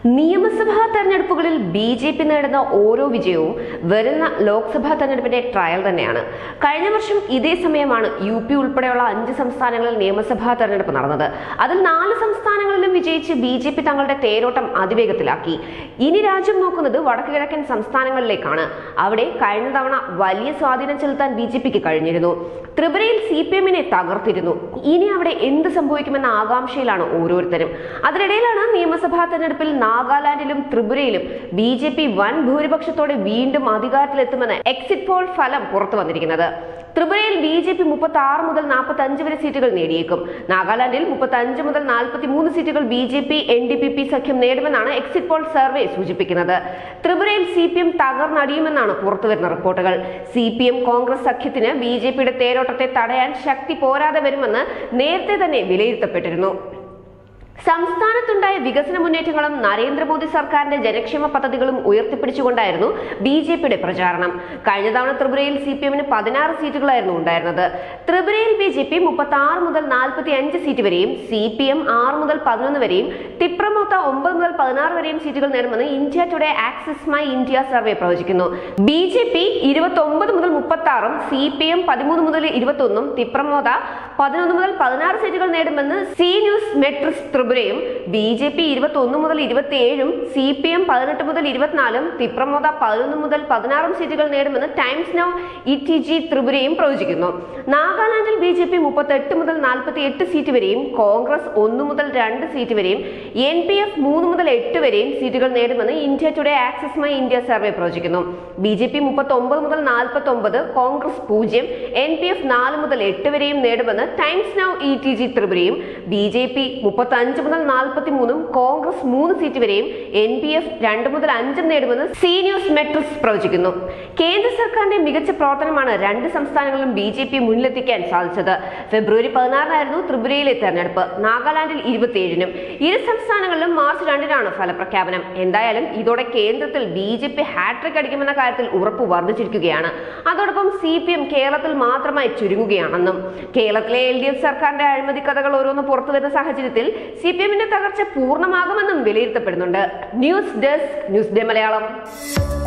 നിയമസഭാ തെരഞ്ഞെടുപ്പുകളിൽ B J P നേടുന്ന ഓരോ വിജയവും വരുന്ന ലോക്സഭാ തെരഞ്ഞെടുപ്പിന്റെ ട്രയൽ തന്നെയാണ് കഴിഞ്ഞ വർഷം ഇതേ സമയമാണ് യു പി ഉൾപ്പെടെയുള്ള അഞ്ച് സംസ്ഥാനങ്ങളിൽ നിയമസഭാ തെരഞ്ഞെടുപ്പ് നടന്നത് അതിൽ നാല് സംസ്ഥാനങ്ങളിലും വിജയിച്ച് ബി ജെ പി തങ്ങളുടെ തേരോട്ടം അതിവേഗത്തിലാക്കി ഇനി രാജ്യം നോക്കുന്നത് വടക്കു കിഴക്കൻ സംസ്ഥാനങ്ങളിലേക്കാണ് അവിടെ കഴിഞ്ഞ തവണ വലിയ സ്വാധീനം ചെലുത്താൻ ബി ജെ പിക്ക് കഴിഞ്ഞിരുന്നു ത്രിപുരയിൽ സി പി എമ്മിനെ തകർത്തിരുന്നു ഇനി അവിടെ എന്ത് സംഭവിക്കുമെന്ന ആകാംക്ഷയിലാണ് ഓരോരുത്തരും അതിനിടയിലാണ് നിയമസഭാ തെരഞ്ഞെടുപ്പിൽ നാഗാലാൻഡിലും ത്രിപുരയിലും ബി ജെ പി വൻ ഭൂരിപക്ഷത്തോടെ വീണ്ടും അധികാരത്തിലെത്തുമെന്ന് എക്സിറ്റ് പോൾ ഫലം പുറത്തു വന്നിരിക്കുന്നത് ത്രിപുരയിൽ ബി ജെ പി മുപ്പത്തി ആറ് മുതൽ നാൽപ്പത്തി അഞ്ച് വരെ സീറ്റുകൾ നേടിയേക്കും നാഗാലാൻഡിൽ മുപ്പത്തി അഞ്ച് മുതൽ നാൽപ്പത്തി മൂന്ന് സീറ്റുകൾ B J P N D P P സഖ്യം നേടുമെന്നാണ് എക്സിറ്റ് പോൾ സർവേ സൂചിപ്പിക്കുന്നത് ത്രിപുരയിൽ സി പി എം തകർന്നടിയുമെന്നാണ് പുറത്തുവരുന്ന റിപ്പോർട്ടുകൾ സി പി എം കോൺഗ്രസ് സഖ്യത്തിന് ബി ജെ പിയുടെ തേരോട്ടത്തെ തടയാൻ ശക്തി പോരാതെ വരുമെന്ന് നേരത്തെ തന്നെ വിലയിരുത്തപ്പെട്ടിരുന്നു സംസ്ഥാനത്തുണ്ടായ വികസന മുന്നേറ്റങ്ങളും നരേന്ദ്രമോദി സർക്കാരിന്റെ ജനക്ഷേമ പദ്ധതികളും ഉയർത്തിപ്പിടിച്ചുകൊണ്ടായിരുന്നു ബി ജെ പിയുടെ പ്രചാരണം കഴിഞ്ഞ തവണ ത്രിപുരയിൽ സി പി എമ്മിന് പതിനാറ് സീറ്റുകളായിരുന്നു ഉണ്ടായിരുന്നത് ത്രിപുരയിൽ ബി ജെ പി മുപ്പത്തി ആറ് മുതൽ നാൽപ്പത്തി അഞ്ച് സീറ്റ് വരെയും സി പി എം ആറ് മുതൽ പതിനൊന്ന് വരെയും തിപ്രമൊത്ത ഒമ്പത് മുതൽ പതിനാറ് വരെയും സീറ്റുകൾ നേടുമെന്ന് India Today Axis My India survey പ്രവചിക്കുന്നു ബി ജെ പി ഇരുപത്തി ഒമ്പത് മുതൽ മുപ്പത്തി ആറും സി പി എം പതിമൂന്ന് മുതൽ ഇരുപത്തി ഒന്നും തിപ്രമോദ പതിനൊന്ന് മുതൽ പതിനാറ് സീറ്റുകൾ നേടുമെന്ന് സി ന്യൂസ് മെട്രിക്സ് ത്രിപുരയും ബി ജെ പി ഇരുപത്തി ഒന്ന് മുതൽ ഇരുപത്തി ഏഴും സി പി എം പതിനെട്ട് മുതൽ ഇരുപത്തിനാലും തിപ്രമോദ പതിനൊന്ന് മുതൽ പതിനാറും സീറ്റുകൾ നേടുമെന്ന് Times Now E T G ത്രിപുരയും പ്രവചിക്കുന്നു നാഗാലാൻഡിൽ ബി ജെ പി മുപ്പത്തെട്ട് മുതൽ നാൽപ്പത്തി എട്ട് സീറ്റ് വരെയും കോൺഗ്രസ് ഒന്ന് മുതൽ രണ്ട് സീറ്റ് വരെയും എൻ പി എഫ് മൂന്ന് മുതൽ എട്ട് വരെയും സീറ്റുകൾ നേടുമെന്ന് India Today Axis My India survey പ്രവചിക്കുന്നു ബി ജെ പി മുപ്പത്തി ഒമ്പത് മുതൽ നാൽപ്പത്തി ഒമ്പത് കോൺഗ്രസ് പൂജ്യം എൻ പി എഫ് നാല് മുതൽ എട്ട് വരെയും നേടുമെന്ന് Times Now E T G ത്രിപുരയും ബി ജെ പി മുപ്പത്തി അഞ്ച് മുതൽ നാൽപ്പത്തി മൂന്നും കോൺഗ്രസ് മൂന്ന് സീറ്റ് വരെയും എൻ പി എഫ് രണ്ട് മുതൽ അഞ്ചും നേടുമെന്ന് സി ന്യൂസ് മെട്രിക്സ് പ്രവചിക്കുന്നു കേന്ദ്ര സർക്കാരിന്റെ മികച്ച പ്രവർത്തനമാണ് രണ്ട് സംസ്ഥാനങ്ങളിലും ബി ജെ പി മുന്നിലെത്തിക്കാൻ സാധിച്ചത് ഫെബ്രുവരി പതിനാറിനായിരുന്നു ത്രിപുരയിലെ തെരഞ്ഞെടുപ്പ് നാഗാലാൻഡിൽ ഇരുപത്തിയേഴിനും ഇരു സംസ്ഥാനങ്ങളിലും മാർച്ച് രണ്ടിനാണ് ഫലപ്രഖ്യാപനം എന്തായാലും ഇതോടെ കേന്ദ്രത്തിൽ ബി ജെ പി ഹാട്രിക് അടിക്കുമെന്ന കാര്യത്തിൽ ഉറപ്പ് വർദ്ധിച്ചിരിക്കുകയാണ് അതോടൊപ്പം സി പി എം കേരളത്തിൽ മാത്രമായി ചുരുങ്ങുകയാണെന്നും കേരളത്തിലെ എൽ ഡി എഫ് സർക്കാരിന്റെ അഴിമതി കഥകൾ ഓരോന്ന് പുറത്തുവരുന്ന സാഹചര്യത്തിൽ സി പി എമ്മിന്റെ തകർച്ച പൂർണ്ണമാകുമെന്നും വിലയിരുത്തപ്പെടുന്നുണ്ട് news desk news day Malayalam